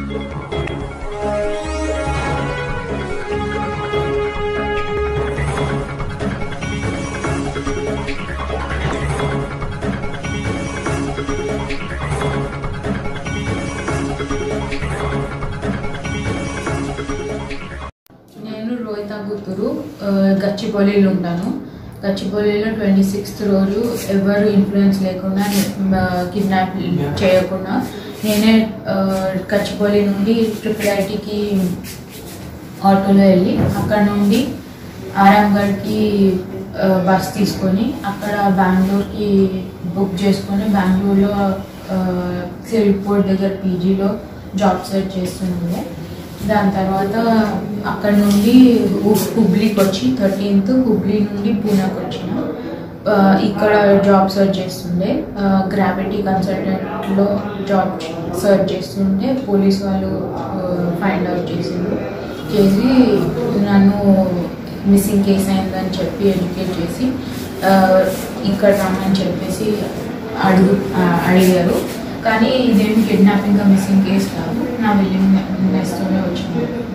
నేను రోహిత గుత్తూరు ఆ, గచ్చిబౌలిలో ఉంటాను గచ్చిబౌలిలో ట్వంటీ సిక్స్త్ రోజు ఎవరు ఇన్ఫ్లుయెన్స్ లేకుండా కిడ్నాప్ చేయకుండా నేనే ఆ, గచ్చిబౌలి నుండి ట్రిపుల్ ఐటీకి ఆటోలో వెళ్ళి అక్కడ నుండి ఆరాంగఢ్కి ఆ, బస్ తీసుకొని అక్కడ బెంగళూరుకి బుక్ చేసుకొని బెంగళూరులో సివిల్ పోర్ట్ దగ్గర పీజీలో జాబ్ సెర్చ్ చేస్తుండే దాని తర్వాత అక్కడ నుండి హు- హుబ్లీకి వచ్చి థర్టీన్త్ హుబ్లీ నుండి పూనాకి వచ్చిన ఆ, ఇక్కడ జాబ్ సర్చ్ చేస్తుండే గ్రావిటీ కన్సల్టెంట్లో జాబ్ సర్చ్ చేస్తుండే పోలీస్ వాళ్ళు ఫైండ్ అవుట్ చేసిండ్రు చేసి నన్ను మిస్సింగ్ కేసు అయిందని చెప్పి ఎడ్యుకేట్ చేసి ఆ, ఇక్కడ రమ్మని చెప్పేసి అడుగు ఆ, అడిగారు కానీ ఇదేమి కిడ్నాపింగ్ మిస్సింగ్ కేసు కాదు నా విల్లింగ్నెస్తోనే వచ్చింది